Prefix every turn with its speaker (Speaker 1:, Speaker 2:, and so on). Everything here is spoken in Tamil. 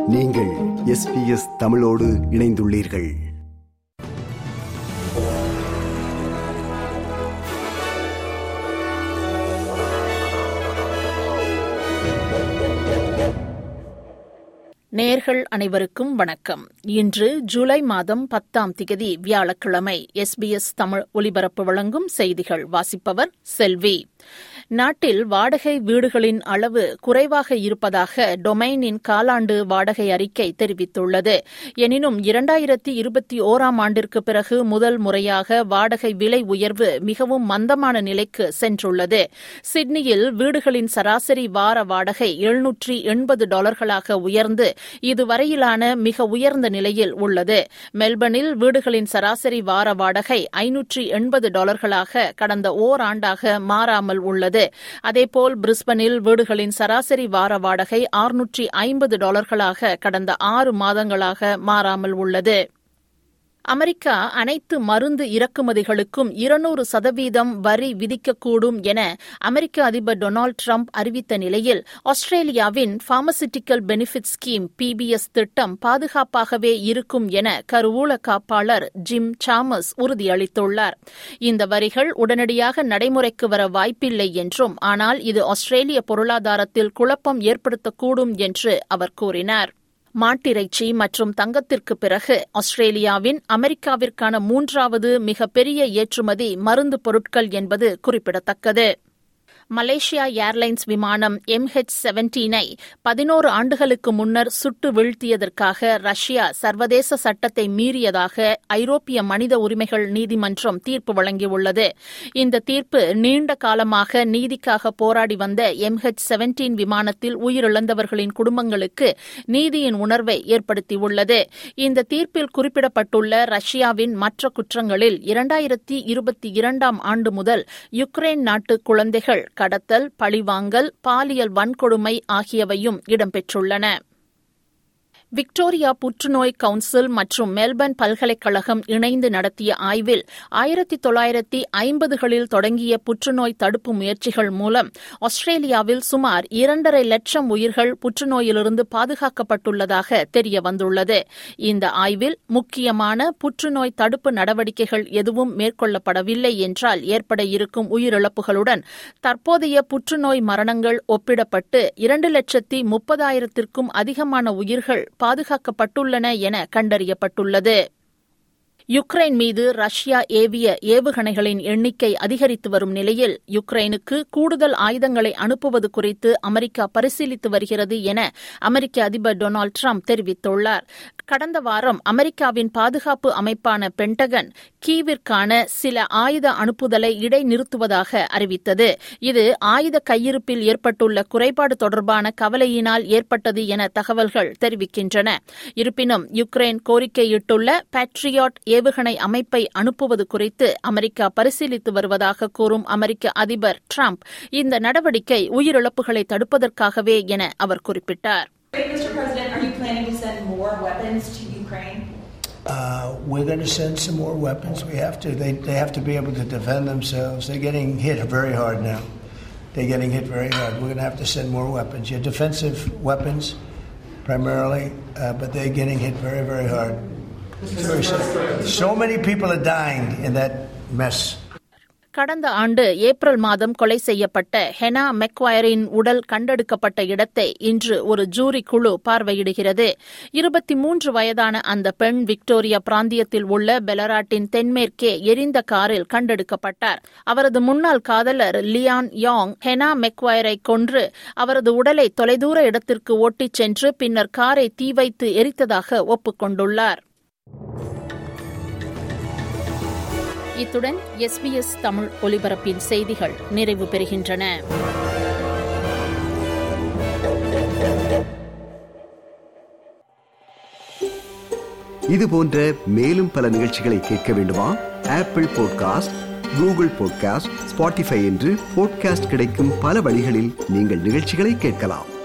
Speaker 1: நீங்கள் எஸ்பிஎஸ் தமிழோடு இணைந்துள்ளீர்கள்
Speaker 2: நேர்கள் அனைவருக்கும் வணக்கம் இன்று ஜூலை மாதம் பத்தாம் திகதி வியாழக்கிழமை எஸ்பிஎஸ் தமிழ் ஒலிபரப்பு வழங்கும் செய்திகள் வாசிப்பவர் செல்வி நாட்டில் வாடகை வீடுகளின் அளவு குறைவாக இருப்பதாக டொமைனின் காலாண்டு வாடகை அறிக்கை தெரிவித்துள்ளது எனினும் இரண்டாயிரத்தி இருபத்தி ஓராம் ஆண்டிற்கு பிறகு முதல் முறையாக வாடகை விலை உயர்வு மிகவும் மந்தமான நிலைக்கு சென்றுள்ளது சிட்னியில் வீடுகளின் சராசரி வார வாடகை எழுநூற்றி எண்பது டாலர்களாக உயர்ந்து இதுவரையிலான மிக உயர்ந்த நிலையில் உள்ளது மெல்பர்னில் வீடுகளின் சராசரி வார வாடகை ஐநூற்றி எண்பது டாலர்களாக கடந்த ஓராண்டாக மாறாமல் உள்ளது அதேபோல் பிரிஸ்பனில் வீடுகளின் சராசரி வார வாடகை ஆறுநூற்றி ஐம்பது டாலர்களாக கடந்த ஆறு மாதங்களாக மாறாமல் உள்ளது அமெரிக்கா அனைத்து மருந்து இறக்குமதிகளுக்கும் இருநூறு சதவீதம் வரி விதிக்கக்கூடும் என அமெரிக்க அதிபர் டொனால்டு ட்ரம்ப் அறிவித்த நிலையில் ஆஸ்திரேலியாவின் பார்மசிட்டிக்கல் பெனிஃபிட் ஸ்கீம் பிபிஎஸ் திட்டம் பாதுகாப்பாகவே இருக்கும் என கருவூல காப்பாளர் ஜிம் சாமஸ் உறுதியளித்துள்ளார் இந்த வரிகள் உடனடியாக நடைமுறைக்கு வர வாய்ப்பில்லை என்றும் ஆனால் இது ஆஸ்திரேலிய பொருளாதாரத்தில் குழப்பம் ஏற்படுத்தக்கூடும் என்று அவர் கூறினார் மாட்டிறைச்சி மற்றும் தங்கத்திற்கு பிறகு ஆஸ்திரேலியாவின் அமெரிக்காவிற்கான மூன்றாவது மிகப்பெரிய ஏற்றுமதி மருந்து பொருட்கள் என்பது குறிப்பிடத்தக்கது மலேசியா ஏர்லைன்ஸ் விமானம் எம்ஹெச் செவன்டீனை பதினோரு ஆண்டுகளுக்கு முன்னர் சுட்டு வீழ்த்தியதற்காக ரஷ்யா சர்வதேச சட்டத்தை மீறியதாக ஐரோப்பிய மனித உரிமைகள் நீதிமன்றம் தீர்ப்பு வழங்கியுள்ளது இந்த தீர்ப்பு நீண்ட காலமாக நீதிக்காக போராடி வந்த எம்ஹெச் செவன்டீன் விமானத்தில் உயிரிழந்தவர்களின் குடும்பங்களுக்கு நீதியின் உணர்வை ஏற்படுத்தியுள்ளது இந்த தீர்ப்பில் குறிப்பிடப்பட்டுள்ள ரஷ்யாவின் மற்ற குற்றங்களில் இரண்டாயிரத்தி இருபத்தி இரண்டாம் ஆண்டு முதல் யுக்ரைன் நாட்டு குழந்தைகள் கடத்தல் பழிவாங்கல் பாலியல் வன்கொடுமை ஆகியவையும் இடம்பெற்றுள்ளன விக்டோரியா புற்றுநோய் கவுன்சில் மற்றும் மெல்பர்ன் பல்கலைக்கழகம் இணைந்து நடத்திய ஆய்வில் ஆயிரத்தி தொள்ளாயிரத்தி ஐம்பதுகளில் தொடங்கிய புற்றுநோய் தடுப்பு முயற்சிகள் மூலம் ஆஸ்திரேலியாவில் சுமார் இரண்டரை லட்சம் உயிர்கள் புற்றுநோயிலிருந்து பாதுகாக்கப்பட்டுள்ளதாக தெரியவந்துள்ளது இந்த ஆய்வில் முக்கியமான புற்றுநோய் தடுப்பு நடவடிக்கைகள் எதுவும் மேற்கொள்ளப்படவில்லை என்றால் ஏற்பட இருக்கும் உயிரிழப்புகளுடன் தற்போதைய புற்றுநோய் மரணங்கள் ஒப்பிடப்பட்டு இரண்டு லட்சத்தி முப்பதாயிரத்திற்கும் அதிகமான உயிர்கள் பாதுகாக்கப்பட்டுள்ளன என கண்டறியப்பட்டுள்ளது யுக்ரைன் மீது ரஷ்யா ஏவிய ஏவுகணைகளின் எண்ணிக்கை அதிகரித்து வரும் நிலையில் யுக்ரைனுக்கு கூடுதல் ஆயுதங்களை அனுப்புவது குறித்து அமெரிக்கா பரிசீலித்து வருகிறது என அமெரிக்க அதிபர் டொனால்டு ட்ரம்ப் தெரிவித்துள்ளார் கடந்த வாரம் அமெரிக்காவின் பாதுகாப்பு அமைப்பான பென்டகன் கீவிற்கான சில ஆயுத அனுப்புதலை இடைநிறுத்துவதாக அறிவித்தது இது ஆயுத கையிருப்பில் ஏற்பட்டுள்ள குறைபாடு தொடர்பான கவலையினால் ஏற்பட்டது என தகவல்கள் தெரிவிக்கின்றன இருப்பினும் யுக்ரைன் கோரிக்கையிட்டுள்ள பேட்ரியாட் ஏவுகணை அமைப்பை அனுப்புவது குறித்து அமெரிக்கா பரிசீலித்து வருவதாக கூறும் அமெரிக்க அதிபர் ட்ரம்ப் இந்த நடவடிக்கை உயிரிழப்புகளை தடுப்பதற்காகவே என அவர் குறிப்பிட்டார்
Speaker 3: Mr. President, are you planning to send more weapons to Ukraine?
Speaker 4: Uh, we're going to send some more weapons. We have to. They, they have to be able to defend themselves. They're getting hit very hard now. They're getting hit very hard. We're going to have to send more weapons. Yeah, defensive weapons primarily, uh, but they're getting hit very, very hard. It's very sad. So many people are dying in that mess.
Speaker 2: கடந்த ஆண்டு ஏப்ரல் மாதம் கொலை செய்யப்பட்ட ஹெனா மெக்வயரின் உடல் கண்டெடுக்கப்பட்ட இடத்தை இன்று ஒரு ஜூரி குழு பார்வையிடுகிறது இருபத்தி மூன்று வயதான அந்த பெண் விக்டோரியா பிராந்தியத்தில் உள்ள பெலராட்டின் தென்மேற்கே எரிந்த காரில் கண்டெடுக்கப்பட்டார் அவரது முன்னாள் காதலர் லியான் யாங் ஹெனா மெக்வயரை கொன்று அவரது உடலை தொலைதூர இடத்திற்கு ஓட்டிச் சென்று பின்னர் காரை தீ வைத்து எரித்ததாக ஒப்புக்கொண்டுள்ளார் இத்துடன் எஸ்பிஎஸ் தமிழ் ஒலிபரப்பின் செய்திகள் நிறைவு பெறுகின்றன
Speaker 1: இது போன்ற மேலும் பல நிகழ்ச்சிகளை கேட்க வேண்டுமா Apple podcast Google podcast Spotify என்று பாட்காஸ்ட் கிடைக்கும் பல வழிகளில் நீங்கள் நிகழ்ச்சிகளை கேட்கலாம்